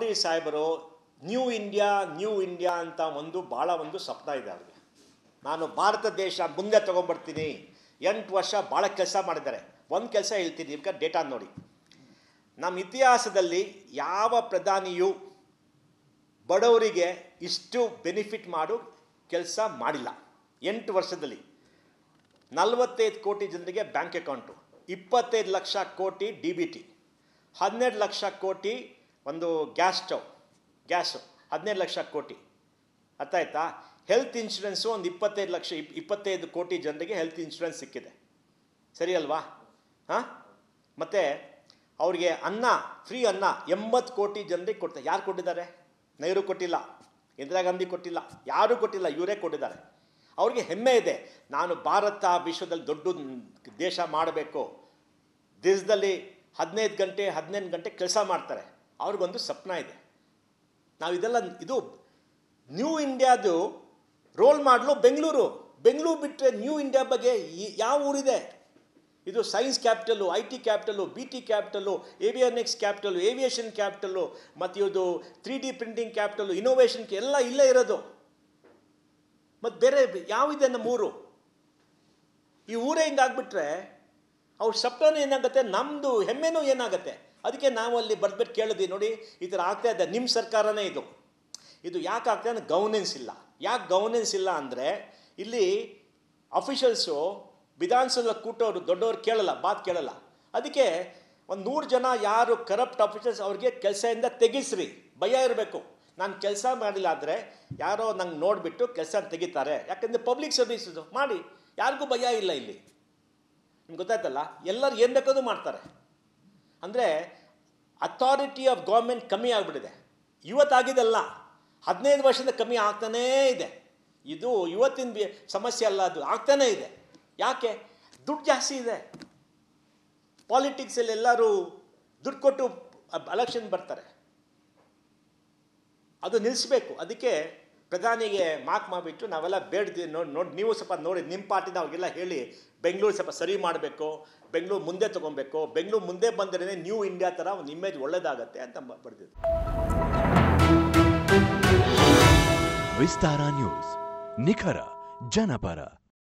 ಮೋದಿ ಸಾಹೇಬರು new India new India ಅಂತ ಒಂದು ಭಾಳ ಒಂದು ಸ್ವಪ್ನ ಇದೆ ಅವ್ರಿಗೆ ನಾನು ಭಾರತ ದೇಶ ಮುಂದೆ ತೊಗೊಂಡ್ಬರ್ತೀನಿ ಎಂಟು ವರ್ಷ ಭಾಳ ಕೆಲಸ ಮಾಡಿದ್ದಾರೆ ಒಂದು ಕೆಲಸ ಹೇಳ್ತೀನಿ ಈಗ ಡೇಟಾ ನೋಡಿ ನಮ್ಮ ಇತಿಹಾಸದಲ್ಲಿ ಯಾವ ಪ್ರಧಾನಿಯು ಬಡವರಿಗೆ ಇಷ್ಟು ಬೆನಿಫಿಟ್ ಮಾಡು ಕೆಲಸ ಮಾಡಿಲ್ಲ ಎಂಟು ವರ್ಷದಲ್ಲಿ ನಲವತ್ತೈದು ಕೋಟಿ ಜನರಿಗೆ ಬ್ಯಾಂಕ್ ಅಕೌಂಟು ಇಪ್ಪತ್ತೈದು ಲಕ್ಷ ಕೋಟಿ ಡಿ ಬಿ ಟಿ ಹನ್ನೆರಡು ಲಕ್ಷ ಕೋಟಿ ಒಂದು ಗ್ಯಾಸ್ ಸ್ಟವ್ ಗ್ಯಾಸು ಹದಿನೈದು ಲಕ್ಷ ಕೋಟಿ ಅರ್ಥ ಆಯ್ತಾ ಹೆಲ್ತ್ ಇನ್ಶೂರೆನ್ಸು ಒಂದು ಇಪ್ಪತ್ತೈದು ಲಕ್ಷ ಇಪ್ ಇಪ್ಪತ್ತೈದು ಕೋಟಿ ಜನರಿಗೆ ಹೆಲ್ತ್ ಇನ್ಶೂರೆನ್ಸ್ ಸಿಕ್ಕಿದೆ ಸರಿ ಅಲ್ವಾ ಹಾಂ ಮತ್ತು ಅವ್ರಿಗೆ ಅನ್ನ ಫ್ರೀ ಅನ್ನ ಎಂಬತ್ತು ಕೋಟಿ ಜನರಿಗೆ ಕೊಡ್ತಾರೆ ಯಾರು ಕೊಟ್ಟಿದ್ದಾರೆ ನೆಹರು ಕೊಟ್ಟಿಲ್ಲ ಇಂದಿರಾ ಗಾಂಧಿ ಕೊಟ್ಟಿಲ್ಲ ಯಾರೂ ಕೊಟ್ಟಿಲ್ಲ ಇವರೇ ಕೊಟ್ಟಿದ್ದಾರೆ ಅವ್ರಿಗೆ ಹೆಮ್ಮೆ ಇದೆ ನಾನು ಭಾರತ ವಿಶ್ವದಲ್ಲಿ ದೊಡ್ಡ ದೇಶ ಮಾಡಬೇಕು ದೇಶದಲ್ಲಿ ಹದಿನೈದು ಗಂಟೆ ಹದಿನೆಂಟು ಗಂಟೆ ಕೆಲಸ ಮಾಡ್ತಾರೆ ಅವ್ರಿಗೊಂದು ಸ್ವಪ್ನ ಇದೆ ನಾವು ಇದೆಲ್ಲ ಇದು ನ್ಯೂ ಇಂಡಿಯಾದು ರೋಲ್ ಮಾಡಲು ಬೆಂಗಳೂರು ಬೆಂಗಳೂರು ಬಿಟ್ಟರೆ ನ್ಯೂ ಇಂಡಿಯಾ ಬಗ್ಗೆ ಈ- ಯಾವ ಊರಿದೆ ಇದು science capital I T capital B T capital avionics capital aviation capital ಮತ್ತು ಇದು three D printing capital innovation ಎಲ್ಲ ಇಲ್ಲೇ ಇರೋದು ಮತ್ತು ಬೇರೆ ಯಾವಿದೆ ನಮ್ಮ ಊರು ಈ ಊರೇ ಹಿಂಗಾಗ್ಬಿಟ್ರೆ ಅವ್ರ ಸಪ್ನೂ ಏನಾಗುತ್ತೆ ನಮ್ಮದು ಹೆಮ್ಮೆನೂ ಏನಾಗುತ್ತೆ ಅದಕ್ಕೆ ನಾವು ಅಲ್ಲಿ ಬರ್ಬಿಟ್ಟು ಕೇಳಿದ್ವಿ ನೋಡಿ ಈ ಥರ ಆಗ್ತಾ ಇದೆ ನಿಮ್ಮ ಸರ್ಕಾರನೇ ಇದು ಇದು ಯಾಕೆ ಆಗ್ತಾ ಇದೆ ಗವರ್ನೆನ್ಸ್ ಇಲ್ಲ ಯಾಕೆ ಗವರ್ನೆನ್ಸ್ ಇಲ್ಲ ಅಂದರೆ ಇಲ್ಲಿ ಅಫಿಷಿಯಲ್ಸು ವಿಧಾನಸೌಧ ಕೂಟೋರು ದೊಡ್ಡವ್ರು ಕೇಳಲ್ಲ ಮಾತು ಕೇಳಲ್ಲ ಅದಕ್ಕೆ ಒಂದು ನೂರು ಜನ ಯಾರು ಕರಪ್ಟ್ ಆಫೀಸರ್ಸ್ ಅವ್ರಿಗೆ ಕೆಲಸದಿಂದ ತೆಗಿಸ್ರಿ ಭಯ ಇರಬೇಕು ನಾನು ಕೆಲಸ ಮಾಡಿಲ್ಲ ಅಂದರೆ ಯಾರೋ ನಂಗೆ ನೋಡಿಬಿಟ್ಟು ಕೆಲಸ ತೆಗಿತಾರೆ ಯಾಕಂದರೆ ಪಬ್ಲಿಕ್ ಸರ್ವಿಸು ಮಾಡಿ ಯಾರಿಗೂ ಭಯ ಇಲ್ಲ ಇಲ್ಲಿ ನಿಮ್ಗೆ ಗೊತ್ತಾಯ್ತಲ್ಲ ಎಲ್ಲರೂ ಏನು ಬೇಕಾದ್ರೂ ಮಾಡ್ತಾರೆ ಅಂದರೆ ಅಥಾರಿಟಿ ಆಫ್ ಗೌರ್ಮೆಂಟ್ ಕಮ್ಮಿ ಆಗಿಬಿಟ್ಟಿದೆ ಇವತ್ತಾಗಿದೆಲ್ಲ ಹದಿನೈದು ವರ್ಷದಿಂದ ಕಮ್ಮಿ ಆಗ್ತಾನೇ ಇದೆ ಇದು ಇವತ್ತಿನ ಬಿ- ಸಮಸ್ಯೆ ಅಲ್ಲ ಅದು ಆಗ್ತಾನೇ ಇದೆ ಯಾಕೆ ದುಡ್ಡು ಜಾಸ್ತಿ ಇದೆ ಪಾಲಿಟಿಕ್ಸಲ್ಲಿ ಎಲ್ಲರೂ ದುಡ್ಡು ಕೊಟ್ಟು ಎಲೆಕ್ಷನ್ ಬರ್ತಾರೆ ಅದು ನಿಲ್ಲಿಸ್ಬೇಕು ಅದಕ್ಕೆ ಪ್ರಧಾನಿಗೆ ಮಾರ್ಕ್ ಮಾಡಿಬಿಟ್ಟು ನಾವೆಲ್ಲ ಬೇಡ್ತೀವಿ ನೋಡಿ ನೋಡಿ ನೀವು ಸ್ವಲ್ಪ ನೋಡಿ ನಿಮ್ಮ ಪಾರ್ಟಿನ ಅವ್ರಿಗೆಲ್ಲ ಹೇಳಿ ಬೆಂಗಳೂರು ಸ್ವಲ್ಪ ಸರಿ ಮಾಡಬೇಕು ಬೆಂಗಳೂರು ಮುಂದೆ ತೊಗೊಬೇಕು ಬೆಂಗಳೂರು ಮುಂದೆ ಬಂದರೆ ನ್ಯೂ ಇಂಡಿಯಾ ಥರ ಒಂದು ಇಮೇಜ್ ಒಳ್ಳೇದಾಗತ್ತೆ ಅಂತ ಬರೆದಿದ್ದು ವಿಸ್ತಾರ ನ್ಯೂಸ್ ನಿಖರ ಜನಪರ